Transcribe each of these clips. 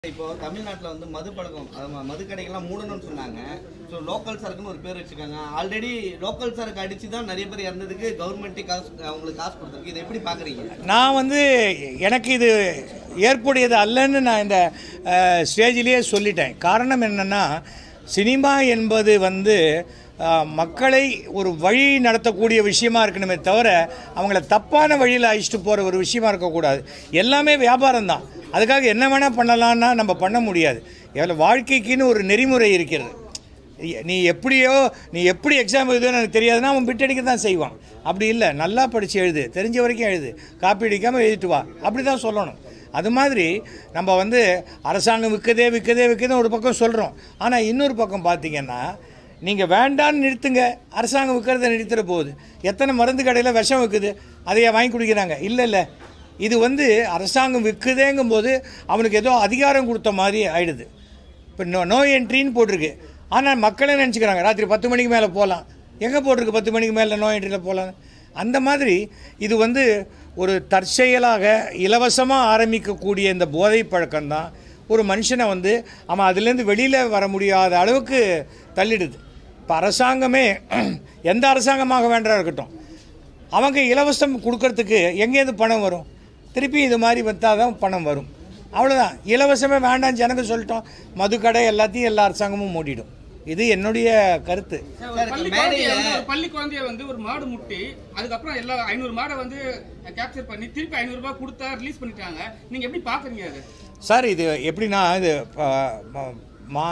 இப்போ தமிழ்நாட்டில் வந்து மது பழக்கம் அது ம- மது கடைகள்லாம் மூடணும்னு சொன்னாங்க ஸோ லோக்கல் சரக்குன்னு ஒரு பேர் வச்சிருக்காங்க ஆல்ரெடி லோக்கல் சரக்கு அடிச்சு தான் நிறைய பேர் இறந்ததுக்கு கவர்மெண்ட்டே காசு அவங்களுக்கு காசு கொடுத்துருக்கு இதை எப்படி பார்க்குறீங்க நான் வந்து எனக்கு இது ஏற்புடையது அல்லன்னு நான் இந்த ஸ்டேஜிலேயே சொல்லிட்டேன் காரணம் என்னென்னா சினிமா என்பது வந்து அஹ், மக்களை ஒரு வழி நடத்தக்கூடிய விஷயமா இருக்கணுமே தவிர அவங்கள தப்பான வழியில் அழிச்சிட்டு போகிற ஒரு விஷயமா இருக்கக்கூடாது எல்லாமே வியாபாரம் தான் அதுக்காக என்ன வேணால் பண்ணலான்னா நம்ம பண்ண முடியாது எவ்வளோ வாழ்க்கைக்குன்னு ஒரு நெறிமுறை இருக்கிறது நீ எப்படியோ நீ எப்படி எக்ஸாம் எழுதுன்னு எனக்கு தெரியாதுன்னா அவன் பிட்டடிக்க தான் செய்வான் அப்படி இல்லை நல்லா படித்து எழுது தெரிஞ்ச வரைக்கும் எழுது காப்பி அடிக்காமல் எழுதிட்டு வா அப்படி தான் சொல்லணும் அது மாதிரி நம்ம வந்து அரசாங்கம் விற்கதே விற்கதே விற்கதே ஒரு பக்கம் சொல்கிறோம் ஆனால் இன்னொரு பக்கம் பார்த்தீங்கன்னா நீங்கள் வேண்டான்னு நிறுத்துங்க அரசாங்கம் விற்கிறத நிறுத்துற போகுது எத்தனை மருந்து கடையில் விஷம் விற்குது அதையே வாங்கி குடிக்கிறாங்க இல்லை இல்லை இது வந்து அரசாங்கம் விற்குதேங்கும் போது அவனுக்கு ஏதோ அதிகாரம் கொடுத்த மாதிரி ஆயிடுது இப்போ நோ நோ என்ட்ரின்னு போட்டிருக்கு ஆனால் மக்களே நினச்சிக்கிறாங்க ராத்திரி பத்து மணிக்கு மேலே போகலாம் எங்கே போட்டிருக்கு பத்து மணிக்கு மேலே நோ என்ட்ரியில் போகலாம் அந்த மாதிரி இது வந்து ஒரு தற்செயலாக இலவசமாக ஆரம்பிக்கக்கூடிய இந்த போதை பழக்கம்தான் ஒரு மனுஷனை வந்து அவன் அதுலேருந்து வெளியில் வர முடியாத அளவுக்கு தள்ளிடுது இப்போ அரசாங்கமே எந்த அரசாங்கமாக வேண்டா இருக்கட்டும் அவங்க இலவசம் கொடுக்கறதுக்கு எங்கேருந்து பணம் வரும் திருப்பி இது மாதிரி வந்தால் தான் பணம் வரும் அவ்வளோதான் இலவசமே வேண்டாம் ஜனங்க சொல்லிட்டோம் மதுக்கடை எல்லாத்தையும் எல்லா அரசாங்கமும் மூடிடும் இது என்னுடைய கருத்து சார், ஒரு பள்ளி குழந்தைய வந்து ஒரு பள்ளி குழந்தைய வந்து ஒரு மாடு முட்டி அதுக்கப்புறம் எல்லா ஐநூறு மாடை வந்து கேப்சர் பண்ணி திருப்பி ஐநூறு ரூபாய் கொடுத்தா ரிலீஸ் பண்ணிட்டாங்க நீங்க எப்படி பாக்குறீங்க அது சார் இது எப்படின்னா இது ஆ, ம- மா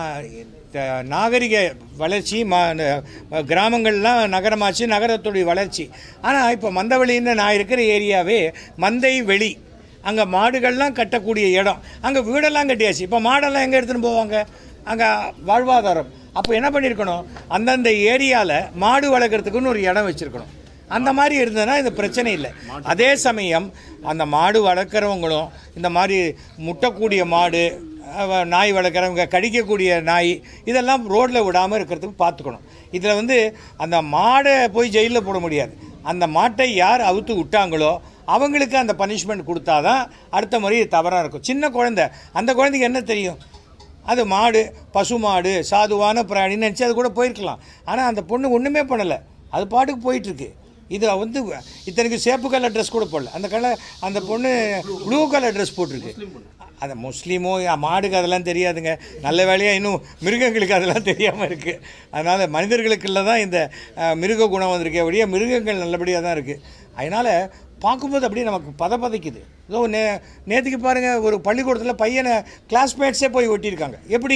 த- நாகரிக வளர்ச்சி மா இந்த கிராமங்கள்லாம் நகரமாச்சு நகரத்துடைய வளர்ச்சி ஆனால் இப்போ மந்தவெளின்னு நான் இருக்கிற ஏரியாவே மந்தை வெளி அங்கே மாடுகள்லாம் கட்டக்கூடிய இடம் அங்கே வீடெல்லாம் கட்டியாச்சு இப்போ மாடெல்லாம் எங்கே எடுத்துன்னு போவாங்க அங்கே வாழ்வாதாரம் அப்போ என்ன பண்ணியிருக்கணும் அந்தந்த ஏரியாவில் மாடு வளர்க்குறதுக்குன்னு ஒரு இடம் வச்சுருக்கணும் அந்த மாதிரி இருந்ததுன்னா இது பிரச்சனை இல்லை அதே சமயம் அந்த மாடு வளர்க்குறவங்களும் இந்த மாதிரி முட்டக்கூடிய மாடு அஹ், நாய் வளர்க்குறவங்க கடிக்கக்கூடிய நாய் இதெல்லாம் ரோட்டில் விடாமல் இருக்கிறதுக்கு பார்த்துக்கணும் இதில் வந்து அந்த மாடை போய் ஜெயிலில் போட முடியாது அந்த மாட்டை யார் அவுத்து விட்டாங்களோ அவங்களுக்கு அந்த பனிஷ்மெண்ட் கொடுத்தாதான் அடுத்த முறை இது தவறாக இருக்கும் சின்ன குழந்தை அந்த குழந்தைக்கு என்ன தெரியும் அது மாடு பசு மாடு சாதுவான பிராணின்னு நினச்சி அது கூட போயிருக்கலாம் ஆனால் அந்த பொண்ணு ஒன்றுமே பண்ணலை அது பாட்டுக்கு போயிட்டுருக்கு இது வந்து இத்தனைக்கு சேப்பு கலர் ட்ரெஸ் கூட போடல அந்த கலர் அந்த பொண்ணு ப்ளூ கலர் ட்ரெஸ் போட்டிருக்கு அந்த முஸ்லீமோ மாடுக்கு அதெல்லாம் தெரியாதுங்க நல்ல வேலையாக இன்னும் மிருகங்களுக்கு அதெல்லாம் தெரியாமல் இருக்குது அதனால் மனிதர்களுக்குள்ள தான் இந்த அஹ், மிருக குணம் வந்திருக்கே ஒழிய மிருகங்கள் நல்லபடியாக தான் இருக்குது அதனால் பார்க்கும்போது அப்படியே நமக்கு பதப்பதைக்குது ஏதோ நே நேற்றுக்கு பாருங்கள் ஒரு பள்ளிக்கூடத்தில் பையனை கிளாஸ்மேட்ஸே போய் ஒட்டியிருக்காங்க எப்படி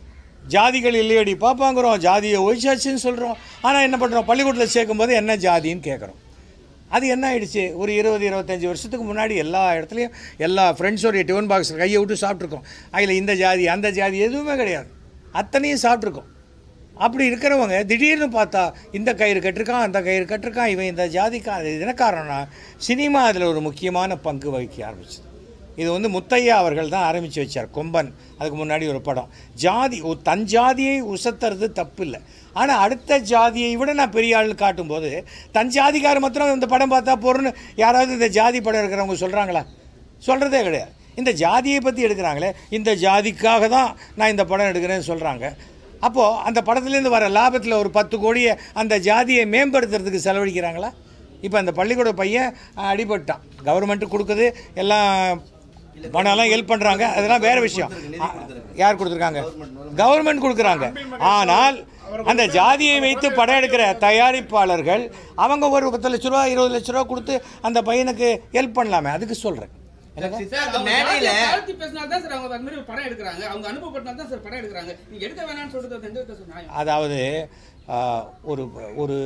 ஜாதிகள் இல்லையடி பார்ப்பாங்கிறோம் ஜாதியை ஒழிச்சாச்சுன்னு சொல்கிறோம் ஆனால் என்ன பண்ணுறோம் பள்ளிக்கூடத்தில் சேர்க்கும்போது என்ன ஜாதின்னு கேட்குறோம் அது என்ன ஆயிடுச்சு ஒரு இருபது இருபத்தஞ்சி வருஷத்துக்கு முன்னாடி எல்லா இடத்துலையும் எல்லா ஃப்ரெண்ட்ஸோடைய டிஃபன் பாக்ஸில் கையை விட்டு சாப்பிட்ருக்கோம் அதில் இந்த ஜாதி அந்த ஜாதி எதுவுமே கிடையாது அத்தனையும் சாப்பிட்ருக்கோம் அப்படி இருக்கிறவங்க திடீர்னு பார்த்தா இந்த கயிறு கட்டிருக்கான் அந்த கயிறு கட்டிருக்கான் இவன் இந்த ஜாதிக்கான் அது என்ன காரணம்னா சினிமா அதில் ஒரு முக்கியமான பங்கு வகிக்க ஆரம்பிச்சது இது வந்து முத்தையா அவர்கள் தான் ஆரம்பித்து வச்சார் கொம்பன் அதுக்கு முன்னாடி ஒரு படம் ஜாதி ஒரு தன் ஜாதியை உசத்துறது தப்பு இல்லை ஆனால் அடுத்த ஜாதியை விட நான் பெரிய ஆள் காட்டும்போது தன் ஜாதிக்கார மாத்திரம் இந்த படம் பார்த்தா போறோன்னு யாராவது இந்த ஜாதி படம் இருக்கிறவங்க சொல்கிறாங்களா சொல்கிறதே கிடையாது இந்த ஜாதியை பற்றி எடுக்கிறாங்களே இந்த ஜாதிக்காக தான் நான் இந்த படம் எடுக்கிறேன்னு சொல்கிறாங்க அப்போது அந்த படத்துலேருந்து வர லாபத்தில் ஒரு பத்து கோடியை அந்த ஜாதியை மேம்படுத்துறதுக்கு செலவழிக்கிறாங்களா இப்போ அந்த பள்ளிக்கூட பையன் அஹ், அடிபட்டான் கவர்மெண்ட்டு கொடுக்குது எல்லாம் பணம்லாம் ஹெல்ப் பண்ணுறாங்க அதெல்லாம் வேறு விஷயம் அ- யார் கொடுத்துருக்காங்க கவர்மெண்ட் கொடுக்குறாங்க ஆனால் அந்த ஜாதியை வைத்து படம் எடுக்கிற தயாரிப்பாளர்கள் அவங்க ஒரு பத்து லட்ச ரூபா இருபது லட்ச ரூபா கொடுத்து அந்த பையனுக்கு ஹெல்ப் பண்ணலாமே அதுக்கு சொல்கிறேன் எனக்கு சார் அந்த அவங்க மேடையில ஜாதியை தாழ்த்தி பேசினால்தான் தான் சார் அவங்க அந்த மாதிரி ஒரு படம் எடுக்கிறாங்க அவங்க அனுபவப்பட்டனால தான் சார் படம் எடுக்கிறாங்க நீங்க எடுக்க வேணாம்னு சொல்றது அது எந்த விதத்துல சார் நியாயம் அதாவது ஆஹ், ஒரு ஒரு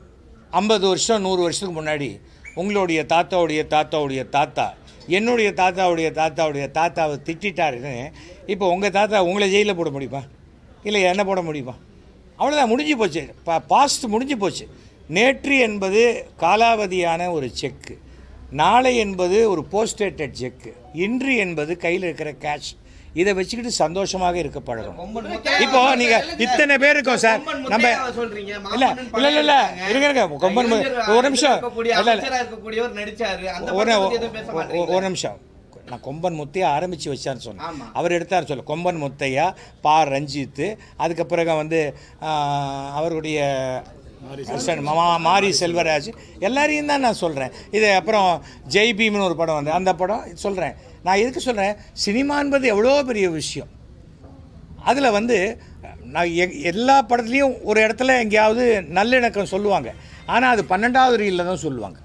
ஐம்பது வருஷம் நூறு வருஷத்துக்கு முன்னாடி உங்களுடைய தாத்தாவுடைய தாத்தாவுடைய தாத்தா என்னுடைய தாத்தாவுடைய தாத்தாவுடைய தாத்தாவை திட்டாருன்னு இப்போ உங்கள் தாத்தா உங்களை ஜெயிலில் போட முடியுமா இல்லை என்ன போட முடியுமா அவ்வளோதான் முடிஞ்சு போச்சு பா பாஸ்ட் முடிஞ்சு போச்சு நேற்று என்பது காலாவதியான ஒரு செக்கு நாளை என்பது ஒரு போஸ்டேட்டட் செக்கு இன்று என்பது கையில் இருக்கிற கேஷ் இதை வச்சுக்கிட்டு சந்தோஷமாக இருக்க பழகணும் கொம்பன் முத்தையா இப்போ நீங்க இத்தனை பேர் இருக்கோம் சார் கொம்பன் நம்ம முத்தையாவை சொல்றீங்க இல்ல மாமன்னன் இல்ல இல்ல இல்ல படம் இருங்க இருங்க கொம்பன் மு- இளைஞர் ஒரு நிமிஷம் இருக்கக்கூடிய இல்ல இல்ல அமைச்சரா இருக்கக்கூடியவர் நடிச்சாரு அந்த ஒரு படத்தை பத்தி எதுவும் பேச ஒரு- மாட்டீங்களா? ஒரு நிமிஷம் நான் கொம்பன் முத்தையா ஆரம்பித்து வச்சான்னு சொன்னேன் ஆமா. அவர் எடுத்தார் சொல்ல கொம்பன் முத்தையா பா ரஞ்சித்து அதுக்கு பிறகு வந்து ஆஹ், அவருடைய சன் மா- மாரி செல்வராஜ் எல்லாரையும் தான் நான் சொல்கிறேன் இது அப்புறம் ஜெய் பீம்னு ஒரு படம் வந்து அந்த படம் சொல்கிறேன் நான் எதுக்கு சொல்கிறேன் சினிமா என்பது எவ்வளோ பெரிய விஷயம் அதில் வந்து நான் எ- எல்லா படத்துலேயும் ஒரு இடத்துல எங்கேயாவது நல்லிணக்கம் சொல்லுவாங்க ஆனால் அது பன்னெண்டாவது ரீலில் தான் சொல்லுவாங்க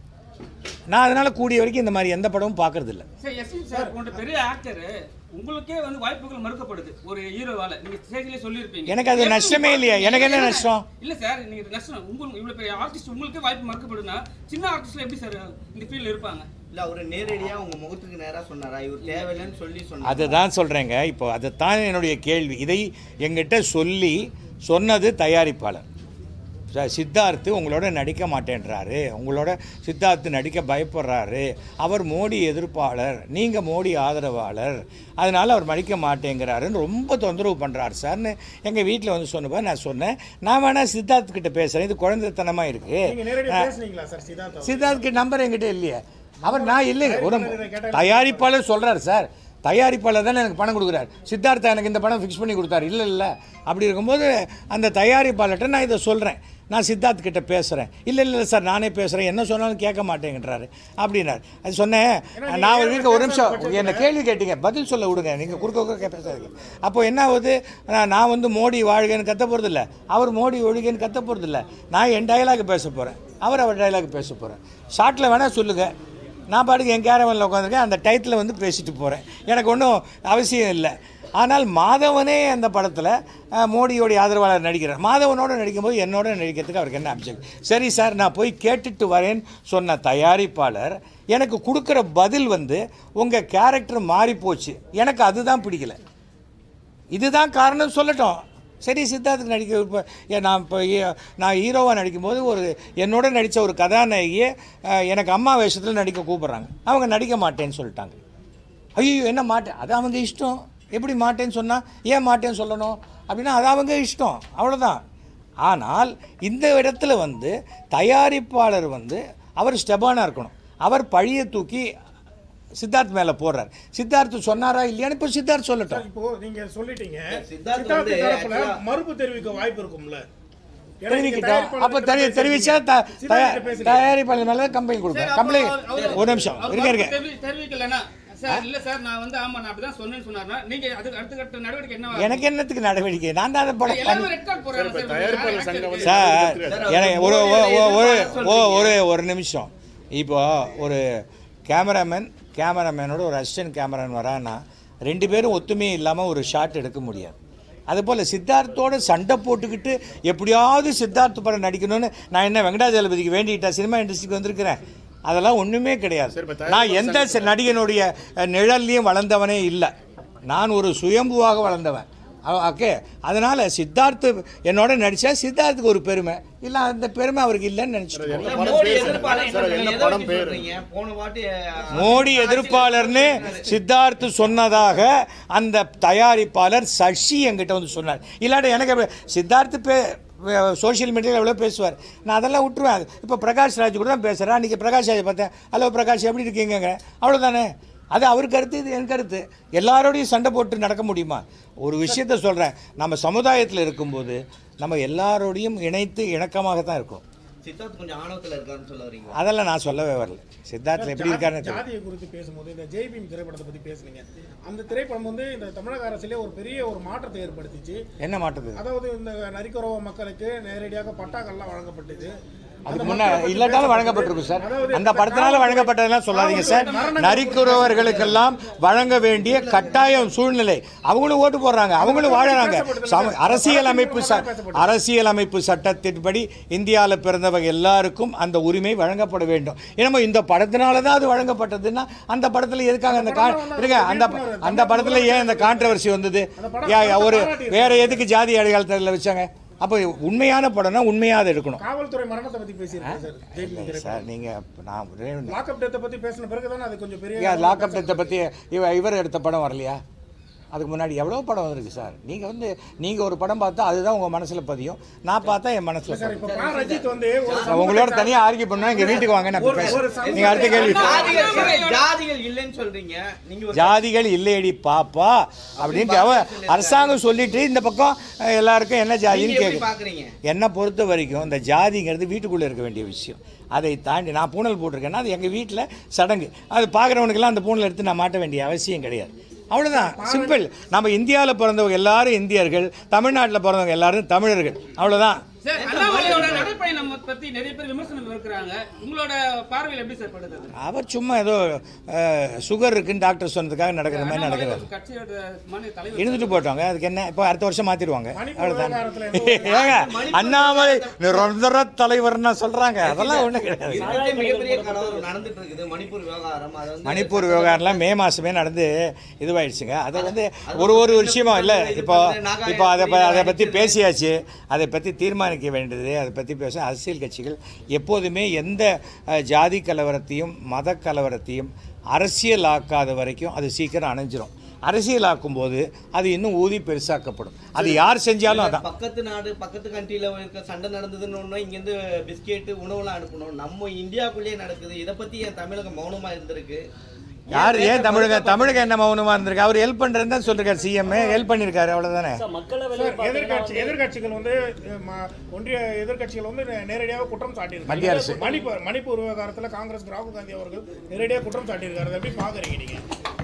நான் அதனால் கூடிய வரைக்கும் இந்த மாதிரி எந்த படமும் பார்க்கறதில்ல சார் எஸ்வி சார் போன்ற பெரிய ஆக்டர் உங்களுக்கே வந்து வாய்ப்புகள் மறுக்கப்படுது ஒரு ஹீரோவால நீங்க ஸ்டேஜ்லயே சொல்லியிருப்பீங்க எனக்கு அது எப்படி நஷ்டமே இல்லையா? எனக்கு என்ன இல்ல, நஷ்டம்? இல்ல சார் நீங்க நஷ்டம் உங்களுக்கு இவ்வளவு பெரிய ஆர்டிஸ்ட் உங்களுக்கே வாய்ப்பு மறுக்கப்படுதுன்னா சின்ன ஆர்டிஸ்ட்ல எப்படி சார் இந்த ஃபீல்ட்ல இருப்பாங்க இல்ல அவரு நேரடியா உங்க முகத்துக்கு நேரா சொன்னாரா இவர் தேவையில்லைன்னு சொல்லி சொன்னாரு அதுதான் சொல்கிறேங்க இப்போ அதுதான் என்னுடைய கேள்வி இதை எங்கிட்ட சொல்லி சொன்னது தயாரிப்பாளர் ச- சித்தார்த்து உங்களோட நடிக்க மாட்டேன்றாரு உங்களோட சித்தார்த்து நடிக்க பயப்படுறாரு அவர் மோடி எதிர்ப்பாளர் நீங்கள் மோடி ஆதரவாளர் அதனால் அவர் நடிக்க மாட்டேங்கிறாருன்னு ரொம்ப தொந்தரவு பண்ணுறாரு சார்னு எங்கள் வீட்டில் வந்து சொன்னப்போ நான் சொன்னேன் நான் வேணால் சித்தார்த்து கிட்ட பேசுகிறேன் இது குழந்தைத்தனமாக நீங்க நேரடியா இருக்குது பேசுனீங்களா சார் சித்தார்த் சித்தார்த்துக்கு நம்பர் என்கிட்ட இல்லையே அவர் நான் இல்லைங்க ஒரு தயாரிப்பாளர் சொல்றாரு சார் தயாரிப்பாளர் தானே எனக்கு பணம் கொடுக்குறாரு சித்தார்த்தா எனக்கு இந்த படம் ஃபிக்ஸ் பண்ணி கொடுத்தாரு இல்லை இல்லை அப்படி இருக்கும்போது அந்த தயாரிப்பாளர்கிட்ட நான் இதை சொல்கிறேன் நான் சித்தார்த் கிட்ட பேசுகிறேன் இல்லை இல்லை சார் நானே பேசுகிறேன் என்ன சொன்னாலும் கேட்க மாட்டேங்கிறாரு அப்படின்னாரு அது சொன்னேன் நான் ஒரு வீட்டில் ஒரு நிமிஷம் என்ன கேள்வி கேட்டீங்க பதில் சொல்ல விடுங்க நீங்கள் குறுக்க குறுக்க பேசாதீங்க அப்போ என்ன ஆகுது நான் நான் வந்து மோடி வாழ்கன்னு கத்த போகிறதில்ல அவர் மோடி ஒழிகன்னு கத்த போகிறதில்ல நான் என் டயலாக் பேச போகிறேன் அவர் அவர் டயலாக் பேச போகிறேன் ஷார்ட்டில் வேணால் சொல்லுங்கள் நான் பாட்டுக்கு என் கேரவனில் உட்காந்துருக்கேன் அந்த டைட்டில் வந்து பேசிட்டு போகிறேன் எனக்கு ஒன்றும் அவசியம் இல்லை ஆனால் மாதவனே அந்த படத்தில் மோடியோடைய ஆதரவாளர் நடிக்கிறார் மாதவனோட நடிக்கும்போது என்னோட நடிக்கிறதுக்கு அவருக்கு என்ன அப்ஜெக்ட் சரி சார் நான் போய் கேட்டுட்டு வரேன்னு சொன்ன தயாரிப்பாளர் எனக்கு கொடுக்குற பதில் வந்து உங்கள் கேரக்டர் மாறி போச்சு எனக்கு அதுதான் பிடிக்கல இதுதான் காரணம் சொல்லட்டும் சரி சித்தார்த்துக்கு நடிக்க இப்போ ஏன் நான் இப்போ ஹீ- நான் ஹீரோவாக நடிக்கும்போது ஒரு என்னோட நடித்த ஒரு கதாநாயகியை அஹ், எனக்கு அம்மா வேஷத்தில் நடிக்க கூப்பிட்றாங்க அவங்க நடிக்க மாட்டேன்னு சொல்லிட்டாங்க ஐயோ என்ன மாட்டேன் அது அவங்க இஷ்டம் எப்படி மாட்டேன்னு சொன்னால் ஏன் மாட்டேன்னு சொல்லணும் அப்படின்னா அது அவங்க இஷ்டம் அவ்வளோதான் ஆனால் இந்த இடத்துல வந்து தயாரிப்பாளர் வந்து அவர் ஸ்டெபானாக இருக்கணும் அவர் பழியை தூக்கி சித்தார்த் மேலே போடுறார் சித்தார்த் சொன்னாரா இல்லையான்னு இப்போ சித்தார்த் சொல்லட்டும் இப்போ நீங்க சொல்லிட்டீங்க சித்தார்த் சித்தார்த் வந்து தரப்புல actually- மறுப்பு தெரிவிக்க வாய்ப்பு இருக்கும்ல ஏன்னா நீங்க தெரிவிக்கிட்டோம் தயாரிப்பாளர் அப்போ கிட்ட தெரி பேசுறீங்க. தெரிவிச்சா த- சித்தார்த் தயா- கிட்ட பேசுறீங்க. தயாரிப்பாளர் மேலே கம்ப்ளைண்ட் கொடுப்பேன் சார், கம்ப்ளைண்ட் அப்போ அவர் ஒரு நிமிஷம் அவர் இருங்க இருங்க தெரிவி- தெரிவிக்கலைன்னா சார் இல்ல சார் நான் வந்து ஆமா நான் அப்படிதான் சொன்னேன்னு சொன்னாருன்னா நீங்க அதுக்கு அடுத்த கட்ட நடவடிக்கை என்ன எனக்கு என்னத்துக்கு நடவடிக்கை நான் தான் அதை படம் எல்லாருமே ரெட் கார்டு போறாங்க சார் தயாரிப்பாளர் சங்கம் வந்து சார் சார், எனக்கு அவர் ஒரு மோடியை ஒரு- ஒரு எதிர்ப்பாளர் ஓ சொல்றீங்க. ஒரு ஒரு நிமிஷம் இப்போ ஒரு கேமராமேன் கேமராமேனோட ஒரு அசிஸ்டன்ட் கேமராமேன் வரான்னா ரெண்டு பேரும் ஒத்துமையே இல்லாமல் ஒரு ஷாட் எடுக்க முடியாது அதுபோல் சித்தார்த்தோட சண்டை போட்டுக்கிட்டு எப்படியாவது சித்தார்த் படம் நடிக்கணும்னு நான் என்ன வெங்கடாஜலபதிக்கு வேண்டிட்டா சினிமா இண்டஸ்ட்ரிக்கு வந்திருக்கிறேன் அதெல்லாம் ஒன்றுமே கிடையாது சரி, இப்ப நான் எந்த சி- நடிகனுடைய அஹ், நிழல்லையும் வளர்ந்தவனே இல்லை நான் ஒரு சுயம்புவாக வளர்ந்தவன் ஓகே அதனால் சித்தார்த்து என்னோட நடித்தா சித்தார்த்துக்கு ஒரு பெருமை இல்லை அந்த பெருமை அவருக்கு இல்லைன்னு நினச்சிட்டு என்ன சார், படம் மோடி பேரு? எதிர்ப்பாளர் சார், என்ன என்ன எதை படம் வச்சு பேரு? சொல்றீங்க? போன வாட்டி அஹ், மோடி எதிர்ப்பாளர்னு சித்தார்த்து சொன்னதாக அந்த தயாரிப்பாளர் சசி என்கிட்ட வந்து சொன்னார் இல்லாட்ட எனக்கு எப்படி- சித்தார்த்து பே சோஷியல் மீடியாவில் எவ்வளோ பேசுவார் நான் அதெல்லாம் விட்டுருவேன் இப்போ பிரகாஷ் ராஜ் கூட தான் பேசுகிறேன் அன்றைக்கி பிரகாஷ் ராஜை பார்த்தேன் ஹலோ பிரகாஷ் எப்படி இருக்கீங்க அவ்வளோதானே அது அவர் கருத்து இது என் கருத்து எல்லாரோடையும் சண்டை போட்டு நடக்க முடியுமா ஒரு விஷயத்த சொல்கிறேன் நம்ம சமுதாயத்தில் இருக்கும்போது நம்ம எல்லாரோடையும் இணைத்து இணக்கமாக தான் இருக்கும் சித்தார்த் கொஞ்சம் ஆணவத்துல இருக்காருன்னு சொல்ல வரீங்க அதெல்லாம் நான் சொல்லவே வரல சித்தார்த்தில் எப்படி இருக்காருன்னு தெரியல. ஜாதியை குறித்து பேசும்போது இந்த ஜெய்பீம் திரைப்படத்தை பத்தி பேசுனீங்க அந்த திரைப்படம் வந்து இந்த தமிழக அரசிலே ஒரு பெரிய ஒரு மாற்றத்தை ஏற்படுத்திச்சு என்ன மாட்டுது அதாவது இந்த நரிக்குறவ மக்களுக்கு நேரடியாக பட்டாக்கள்லாம் வழங்கப்பட்டது அதுக்கு அந்த முன்ன மக்களை பத்தி இல்லாட்டாலும் பேசப்பட்டது. வழங்கப்பட்டிருக்கும் சார் அதாவது அந்த படத்தினால வழங்கப்பட்டதெல்லாம் சொல்லாதீங்க சார் மரணங்கள் நரிக்குறவர்களுக்கெல்லாம் வழங்க வேண்டிய கட்டாயம் சூழ்நிலை அவங்களும் ஓட்டு போடுறாங்க அவங்களும் வாழறாங்க சம- அரசியல் அமைப்பு ச- அரசியல் அமைப்பு சட்டத்தின்படி இந்தியாவில் பிறந்தவங்க எல்லாருக்கும் அந்த உரிமை வழங்கப்பட வேண்டும் ஏன்னா இந்த படத்தினால தான் அது வழங்கப்பட்டதுன்னா அந்த படத்தில் எதுக்காக அந்த கா இருங்க அந்த ப- அந்த படத்தில் ஏன் இந்த கான்ட்ரவர்சி வந்தது ஏன் ஒரு வேற எதுக்கு ஜாதி அடையாளத்தில் வச்சாங்க அப்போ உண்மையான படம்னா உண்மையாக அதை எடுக்கணும் காவல்துறை மரணத்தை பத்தி பேசியிருக்கேன் சார் ஜெய்பீம் திரைப்படம் சார் நீங்கள் நான் ஒரே ஒண்ணு- லாக்அப் டெத்தை பத்தி பேசின பிறகுதான் அது கொஞ்சம் பெரிய ஏன் லாக்அப் டெத்தை பற்றி இவ இவர் எடுத்த படம் வரலையா அதுக்கு முன்னாடி எவ்வளோ படம் வந்திருக்கு சார் நீங்கள் வந்து நீங்கள் ஒரு படம் பார்த்தா அதுதான் உங்கள் மனசில் பதியும் நான் பார்த்தா என் மனசில் சார் பதியும் இப்போ பா ரஞ்சித் வந்து ஒரு சமூக உங்களோட தனியாக ஆர்கியூ பண்ணா இங்கே வீட்டுக்கு வாங்க நான் ஒரு- ஒரு பேசுகிறேன் சமூக- நீங்கள் அடுத்த கேள்வி ஜாதிகள் இல்ல, ஜாதிகள் இல்லைன்னு சொல்றீங்க நீங்க ஒரு ஜாதிகள் இல்லையடி பாப்பா அப்படின்ட்டு அவ அரசாங்கம் சொல்லிட்டு இந்த பக்கம் அஹ், எல்லாருக்கும் என்ன நீங்க ஜாதின்னு எப்படி கேட்கு பாக்குறீங்க என்னை பொறுத்த வரைக்கும் இந்த ஜாதிங்கிறது வீட்டுக்குள்ளே இருக்க வேண்டிய விஷயம் அதை தாண்டி நான் பூணல் போட்டிருக்கேன்னா அது எங்கள் வீட்டில் சடங்கு அது பார்க்குறவனுக்கெல்லாம் அந்த பூணல் எடுத்து நான் மாட்ட வேண்டிய அவசியம் கிடையாது அவ்வளோதான் சிம்பிள் நம்ம இந்தியாவில் பிறந்தவங்க எல்லாரும் இந்தியர்கள் தமிழ்நாட்டில் பிறந்தவங்க எல்லாரும் தமிழர்கள் அவ்வளோதான் சார் அண்ணாமலையோட நடைப்பயணம் பத்தி நிறைய பேர் விமர்சனம் இருக்கிறாங்க உங்களோட பார்வையில் எப்படி சார் படுது அது? அவர் சும்மா ஏதோ சுகர் இருக்குன்னு டாக்டர் சொன்னதுக்காக நடக்கிற மாதிரி அண்ணாமலை நடக்கிறார் ஒரு கட்சியோட மாநில தலைவர் இருந்துட்டு போட்டாங்க அதுக்கு என்ன இப்போ அடுத்த வருஷம் மாத்திடுவாங்க மணிப்பூர் அவ்வளோதான் விவகாரத்துல எந்த ஏங்க அண்ணாமலை நிரந்தர தலைவர்னா சொல்றாங்க அதெல்லாம் ஒண்ணும் கிடையாது இருக்கிறதுலே மிகப்பெரிய கலவரம் நடந்துட்டு இருக்குது மணிப்பூர் விவகாரம் அது வந்து மணிப்பூர் விவகாரம்லாம் மே மாசமே நடந்து இதுவாயிடுச்சுங்க அது வந்து ஒரு ஒரு விஷயமா இல்லை இப்போ இப்போ அதை ப- அதை பற்றி பேசியாச்சு அதை பற்றி தீர்மானிக்க வேண்டியது அதை பற்றி பேச அரசியல் கட்சிகள் எப்போதுமே எந்த அஹ், ஜாதி கலவரத்தையும் மத கலவரத்தையும் அரசியலாக்காத வரைக்கும் அது சீக்கிரம் அணைஞ்சிரும் அரசியலாக்கும் போது அது இன்னும் ஊதி பெருசாக்கப்படும் அது யார் செஞ்சாலும் அதான் பக்கத்து நாடு பக்கத்து கண்ட்ரில இருக்க சண்டை நடந்ததுன்னு ஒண்ணு இங்க இருந்து பிஸ்கெட் உணவுலாம் அனுப்பணும் நம்ம இந்தியாக்குள்ளேயே நடக்குது இத பத்தி என் தமிழகம் மௌனமா இருந்திருக்கு யார் ஏன் தமிழக தமிழக என்ன மௌனமா இருந்திருக்கு அவர் ஹெல்ப் பண்ணுறேன்னு தான் சொல்லிருக்காரு சிஎம் ஹெல்ப் பண்ணியிருக்காரு அவ்வளோதானே மக்களவையில் சார், எதிர்க்கட்சி எதிர்க்கட்சிகள் வந்து அஹ், ம- ஒன்றிய எதிர்க்கட்சிகள் வந்து நே- நேரடியாக குற்றம் சாட்டியிருக்காங்க மத்திய அரசு. மணிப்பூர் மணிப்பூர் விவகாரத்துல காங்கிரஸ் ராகுல் காந்தி அவர்கள் நேரடியாக குற்றம் சாட்டியிருக்காரு அதை எப்படி பாக்குறீங்க நீங்க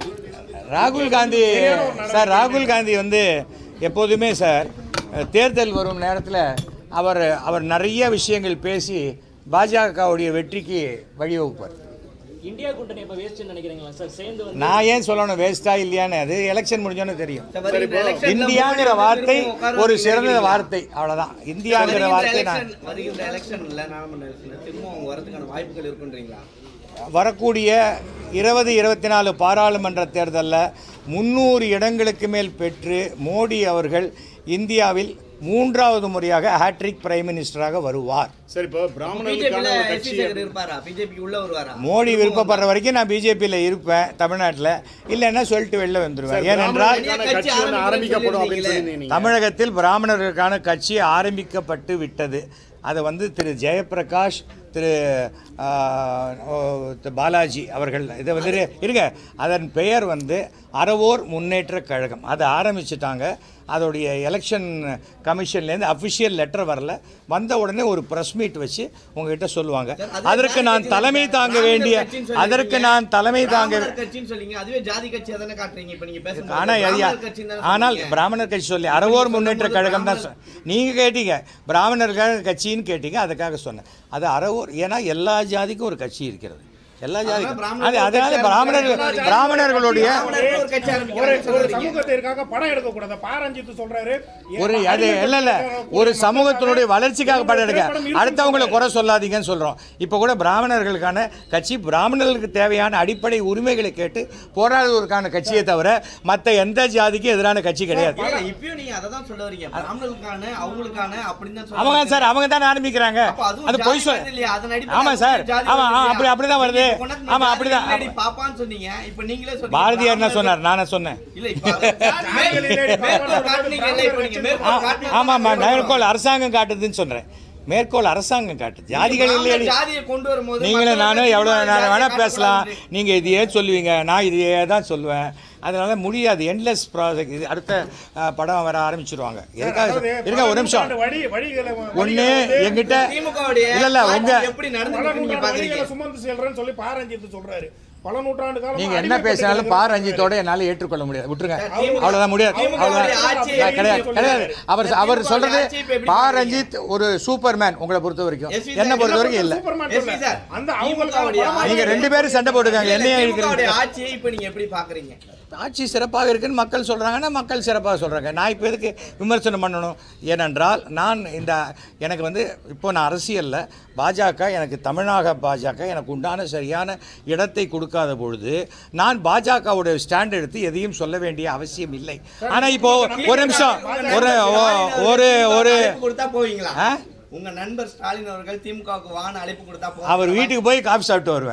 ராகுல் காந்தி சார் ராகுல் காந்தி வந்து எப்போதுமே சார் தேர்தல் வரும் நேரத்தில் அவர் அவர் நிறைய விஷயங்கள் பேசி பாஜகவுடைய வெற்றிக்கு வழிவகுப்பார் இந்தியா கூட்டணி இப்ப வேஸ்ட்னு நினைக்கிறீங்களா சார் சேர்ந்து வந்து நான் ஏன் சொல்லணும் வேஸ்டா இல்லையான்னு அது எலெக்ஷன் முடிஞ்சோன்னு தெரியும் வருகின்ற electionல இந்தியாங்கிற முடிவு வார்த்தை திரும்ப உட்கார ஒரு வச்சு சிறந்த நினைக்கிறீங்களா? வார்த்தை அவ்வளவுதான் இந்தியாங்கிற வருகின்ற வார்த்தை நான் election- வருகின்ற எலெக்ஷன்ல நாடாளுமன்ற எலெக்ஷன்ல திரும்ப அவங்க வரதுக்கான வாய்ப்புகள் இருக்குன்றீங்களா வரக்கூடிய இருபது இருபத்தி நாலு பாராளுமன்ற தேர்தலில் முந்நூறு இடங்களுக்கு மேல் பெற்று மோடி அவர்கள் இந்தியாவில் மூன்றாவது முறையாக ஹேட்ரிக் பிரைம் மினிஸ்டராக வருவார் சரி இப்போ பிஜேபியில பிராமணர்களுக்கான ஒரு எஸ்சி கட்சி சேகர் இருப்பாரா பிஜேபி உள்ள வருவாரா மோடி விருப்பப்படுற வரைக்கும் நான் பிஜேபியில் இருப்பேன் தமிழ்நாட்டில் இல்லைன்னா சொல்லிட்டு வெளில வந்துடுவேன் ஏனென்றால் பிராமணர்களுக்கான கட்சி ஒன்று ஆரம்பிக்கப்படும் அப்படின்னு சொல்லியிருந்தீங்க நீங்க. தமிழகத்தில் பிராமணர்களுக்கான கட்சி ஆரம்பிக்கப்பட்டு விட்டது அதை வந்து திரு ஜெயப்பிரகாஷ் திரு ஆ, ஓ, திரு பாலாஜி அவர்கள் இதை வந்து இருங்க அதன் பெயர் வந்து அறவோர் முன்னேற்ற கழகம் அதை ஆரம்பிச்சிட்டாங்க அதோடைய எலெக்ஷன் கமிஷன்லேருந்து அஃபிஷியல் லெட்டர் வரல வந்த உடனே ஒரு ப்ரெஸ் மீட் வச்சு உங்ககிட்ட சொல்லுவாங்க அதற்கு நான் தலைமை தாங்க வேண்டிய அதற்கு நான் தலைமை தாங்க பிராமணர் கட்சின்னு சொல்லிங்க அதுவே ஜாதி கட்சியா தானே காட்டுறீங்க இப்ப நீங்க பேசும்போது ஆனா அது யா- பிராமணர் கட்சின்னு தானே ஆனால் சொல்றீங்க. பிராமணர் கட்சி சொல்லி அறவோர் முன்னேற்ற கழகம் தான் சொ- நீங்க கேட்டீங்க பிராமணர்கள் கட்சின்னு கேட்டீங்க அதுக்காக சொன்னேன் அது அறவோர் ஏன்னா எல்லா ஜாதிக்கும் ஒரு கட்சி இருக்கிறது எல்லா ஜாதிக்கும் பிராமணர்கள் அது அதனால கட்சி பிராமணர்கள் ஆரம்பிக்கிறாங்க. பிராமணர்களுடைய பிராமணர்கள் ஒரு கட்சி ஒரு ஆரம்பிக்கிறாங்கன்னு ஒரு சொல்றீங்க. சமூகத்திற்காக படம் எடுக்க கூடாது பாரஞ்சித் சொல்றாரு ஒரு அது இல்ல இல்ல ஒரு சமூகத்தினுடைய வளர்ச்சிக்காக படம் எடுக்க அடுத்தவங்களை குறை சொல்லாதீங்கன்னு சொல்றோம் இப்போ கூட பிராமணர்களுக்கான கட்சி பிராமணர்களுக்கு தேவையான அடிப்படை உரிமைகளை கேட்டு போராடுவதற்கான கட்சியை தவிர மற்ற எந்த ஜாதிக்கும் எதிரான கட்சி கிடையாது இல்ல, இப்பயும் நீங்க அததான் சொல்ல வரீங்க பிராமணர்களுக்கான அவங்களுக்கான அப்படின்னு தான் சொல்ல அவங்க வரீங்க. சார் அவங்க தானே ஆரம்பிக்கிறாங்க அப்ப அதுவும் அது ஜாதி பொய் சொல் வருது இல்லையா? அதன் அடிப்படையில ஆமா சார் ஜாதி ஆமா வருது ஆ, இல்லையா? அப்படி அப்படிதான் வருது நீங்க கொண்டாந்து ஆமா ஜாதி அப்படிதான் இல்லடி பாப்பான்னு சொன்னீங்க இப்ப நீங்களே சொன்னீங்க பாரதியார் என்ன பிராமணர்கள் சொன்னார் நானே சொன்னேன் இல்ல இப்ப மேற்கோள் மேற்கோள் காட்டுனீங்கல்ல, இப்ப நீங்க ஆ, மேற்கோள் காட்டுனீங்க. ஆமா ஆமா மேற்கோள் அரசாங்கம் காட்டுதுன்னு சொல்றேன் மேற்கோள் அரசாங்கம் காட்டுது ஜாதிகள் இல்லையே பிராமணர் ஜாதியை கொண்டு வரும்போது நீங்களும் மற்ற நானும் கட்சி எவ்வளோ மாதிரி நேரம் ஜாதியை வேணால் பேசலாம் காட்டக்கூடாது. நீங்கள் இதையே சொல்லுவீங்க நான் இதையே தான் சொல்லுவேன் அதனால முடியாது என்லெஸ் ப்ராஜெக்ட் இது அடுத்த அஹ், படம் வர ஆரம்பிச்சிருவாங்க எதுக்காக இருங்க ஒரு நிமிஷம் வழி வழிகளை ஒன்று எங்கிட்ட திமுகவுடைய இல்ல இல்ல உங்க ஆட்சி எப்படி பல நடந்துருக்கு நீங்க நூற்றாண்டு பாக்குறீங்க வழிகளை சுமந்து செல்றேன்னு சொல்லி பாரஞ்சித் சொல்றாரு பல நூற்றாண்டு காலம் நீங்க என்ன பேசினாலும் பா ரஞ்சித்தோட என்னால ஏற்றுக்கொள்ள முடியாது விட்டுருங்க திமுக அவ்வளவுதான் முடியாது திமுக அவ்வளவுதான் ஆட்சியை நான் கிடையாது எப்படி கிடையாது அவர் திமுக அவர் சொல்றது ஆட்சியை இப்ப எப்படி பா பாக்குறீங்க? ரஞ்சித் ஒரு சூப்பர்மேன் உங்களை பொறுத்த வரைக்கும் எஸ் வி என்ன சார், பொறுத்த வரைக்கும் இல்ல சூப்பர்மேன் எஸ் வி சொல்ல. சார், அந்த திமுகவுடைய அவங்களுக்கான நீங்க ரெண்டு பேரும் சண்டை போட்டுக்காங்க என்னைய திமுகவுடைய இருக்கிறீங்க ஆட்சியை இப்ப நீங்க எப்படி பாக்குறீங்க ஆட்சி சிறப்பாக இருக்குன்னு மக்கள் சொல்கிறாங்கன்னா மக்கள் சிறப்பாக சொல்கிறாங்க நான் இப்போ எதுக்கு விமர்சனம் பண்ணணும் ஏனென்றால் நான் இந்த எனக்கு வந்து இப்போ நான் அரசியலில் பாஜக எனக்கு தமிழக பாஜக எனக்கு உண்டான சரியான இடத்தை கொடுக்காத பொழுது நான் பாஜகவுடைய ஸ்டாண்ட் எடுத்து எதையும் சொல்ல வேண்டிய அவசியம் இல்லை ஆனால் இப்போ ஒரு நிமிஷம் ஒரு ஒரு ஒரு அழைப்பு கொடுத்தா போவீங்களா ஆ? உங்க நண்பர் ஸ்டாலின் அவர்கள் திமுகவுக்கு வான அழைப்பு கொடுத்தா அவர் போவீங்களா? வீட்டுக்கு போய் காஃபி சாப்பிட்டு வருவேன்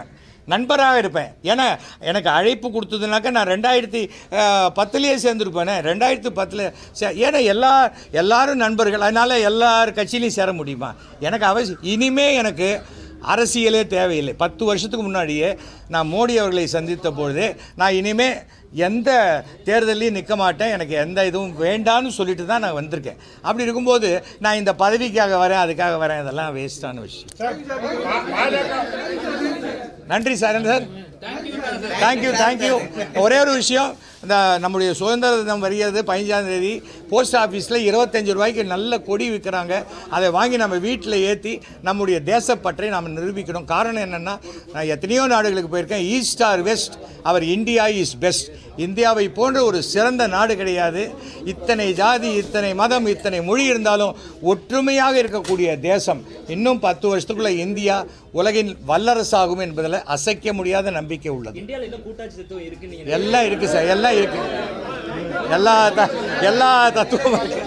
நண்பராக இருப்பேன் ஏன்னா எனக்கு அழைப்பு கொடுத்ததுனாக்கா நான் ரெண்டாயிரத்தி பத்துலேயே சேர்ந்துருப்பேனே ரெண்டாயிரத்தி பத்தில் சே ஏன்னா எல்லா எல்லாரும் நண்பர்கள் அதனால் எல்லார் கட்சியிலையும் சேர முடியுமா எனக்கு அவசியம் இனிமே எனக்கு அரசியலே தேவையில்லை பத்து வருஷத்துக்கு முன்னாடியே நான் மோடி அவர்களை சந்தித்த பொழுது நான் இனிமே எந்த தேர்தலையும் நிற்க மாட்டேன் எனக்கு எந்த இதுவும் வேண்டான்னு சொல்லிட்டு தான் நான் வந்திருக்கேன் அப்படி இருக்கும்போது நான் இந்த பதவிக்காக வரேன் அதுக்காக வரேன் இதெல்லாம் வேஸ்டான விஷயம் சார் பா- பாஜக நன்றி சார் சார் தேங்க்யூ தேங்க்யூ ஒரே ஒரு விஷயம் இந்த நம்முடைய சுதந்திர தினம் வருகிறது பதினஞ்சாம் தேதி போஸ்ட் ஆஃபீஸில் இருபத்தஞ்சு ரூபாய்க்கு நல்ல கொடி விற்கிறாங்க அதை வாங்கி நம்ம வீட்டில் ஏற்றி நம்முடைய தேசப்பற்றை நாம் நிரூபிக்கணும் காரணம் என்னென்னா நான் எத்தனையோ நாடுகளுக்கு போயிருக்கேன் east or west our India is best இந்தியாவை போன்ற ஒரு சிறந்த நாடு கிடையாது இத்தனை ஜாதி இத்தனை மதம் இத்தனை மொழி இருந்தாலும் ஒற்றுமையாக இருக்கக்கூடிய தேசம் இன்னும் பத்து வருஷத்துக்குள்ள இந்தியா உலகின் வல்லரசாகும் என்பதில் அசைக்க முடியாத நம்பிக்கை உள்ளது இந்தியால இன்னும் கூட்டாட்சி தத்துவம் இருக்குன்னு நீங்க எல்லாம் இருக்கு சார் எல்லாம் இருக்கு எல்லா த எல்லா தத்துவமும் இருக்கு